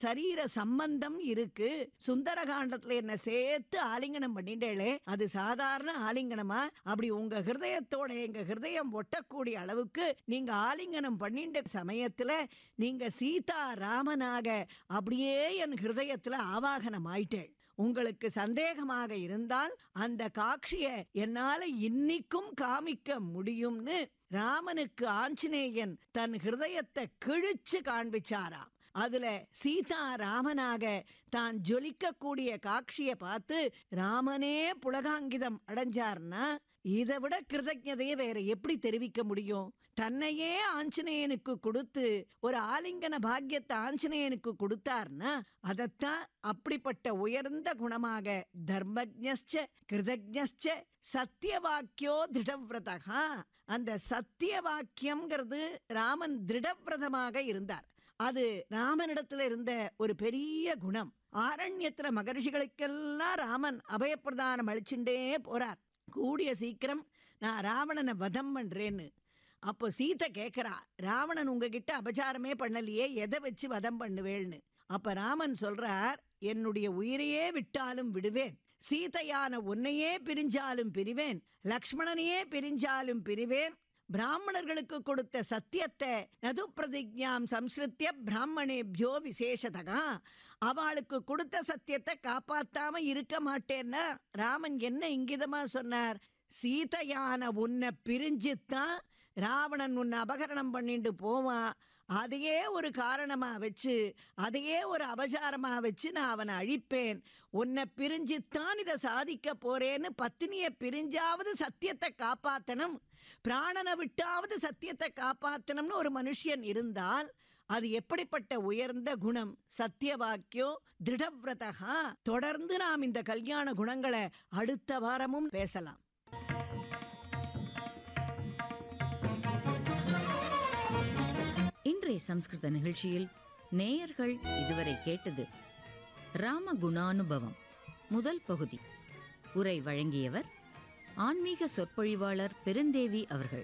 சரீர சம்பந்தம் இருக்கு சுந்தரகாண்டத்துல என்ன சேர்த்து ஆலிங்கனம் பண்ணிட்டேளே அது சாதாரண ஆலிங்கனமா அப்படி உங்க ஹிருதயத்தோட எங்க ஹிருதயம் ஒட்டக்கூடிய அளவுக்கு நீங்க ஆலிங்கனம் பண்ணிட்ட சமயத்துல நீங்க சீதா ராமனாக அப்படியே என் ஹிருதயத்துல ஆவாகனம் ஆயிட்டேள் உங்களுக்கு சந்தேகமாக இருந்தால் அந்த காட்சிய என்னால இன்னிக்கும் காமிக்க முடியும்னு ராமனுக்கு ஆஞ்சநேயன் தன் ஹிருதயத்தை கிழிச்சு காண்பிச்சாராம் அதுல சீதா ராமனாக தான் ஜொலிக்கக்கூடிய காட்சியை பார்த்து ராமனே புலகாங்கிதம் அடைஞ்சார்னா இதை விட கிருதஜதையை வேற எப்படி தெரிவிக்க முடியும் தன்னையே ஆஞ்சநேயனுக்கு கொடுத்து ஒரு ஆலிங்கன பாக்கியத்தை ஆஞ்சநேயனுக்கு கொடுத்தார்னா அதைத்தான் அப்படிப்பட்ட உயர்ந்த குணமாக தர்மஜ்ஞச்ச கிருதஜ்ஞச்ச சத்தியவாக்கியோ திருடவிரதகா அந்த சத்திய வாக்கியம்ங்கிறது ராமன் திருடவிரதமாக இருந்தார் அது ராமனிடத்துல இருந்த ஒரு பெரிய குணம் ஆரண்யத்துல மகர்ஷிகளுக்கெல்லாம் ராமன் அபயப்பிரதானம் அளிச்சுட்டே போறார் கூடிய சீக்கிரம் நான் ராவணனை வதம் பண்றேன்னு அப்போ சீதை கேட்கிறா ராவணன் உங்ககிட்ட அபச்சாரமே பண்ணலையே எதை வச்சு வதம் பண்ணுவேள்னு அப்ப ராமன் சொல்றார் என்னுடைய உயிரையே விட்டாலும் விடுவேன் சீதையான உன்னையே பிரிஞ்சாலும் பிரிவேன் லக்ஷ்மணனையே பிரிஞ்சாலும் பிரிவேன் பிராமணர்களுக்கு கொடுத்த சத்தியத்தை நது பிரதிஜாம் சம்ஸ்கிருத்திய பிராமணேபியோ விசேஷதகா அவளுக்கு கொடுத்த சத்தியத்தை காப்பாத்தாம இருக்க மாட்டேன்னா ராமன் என்ன இங்கிதமா சொன்னார் சீதையான உன்னை பிரிஞ்சுத்தான் ராவணன் உன்னை அபகரணம் பண்ணிட்டு போவான் அதையே ஒரு காரணமா வச்சு அதையே ஒரு அபசாரமா வச்சு நான் அவனை அழிப்பேன் உன்னை பிரிஞ்சுத்தான் இதை சாதிக்க போறேன்னு பத்தினியை பிரிஞ்சாவது சத்தியத்தை காப்பாத்தணும் பிராணனை விட்டாவது சத்தியத்தை காப்பாத்தணும்னு ஒரு மனுஷன் இருந்தால் அது எப்படிப்பட்ட உயர்ந்த குணம் சத்திய வாக்கியோ திருடவிரதகா தொடர்ந்து நாம் இந்த கல்யாண குணங்களை அடுத்த வாரமும் பேசலாம் இன்றைய சம்ஸ்கிருத நிகழ்ச்சியில் நேயர்கள் இதுவரை கேட்டது ராம குணானுபவம் முதல் பகுதி உரை வழங்கியவர் ஆன்மீக சொற்பொழிவாளர் பெருந்தேவி அவர்கள்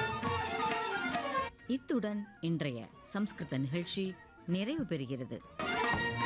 இத்துடன் இன்றைய சம்ஸ்கிருத நிகழ்ச்சி நிறைவு பெறுகிறது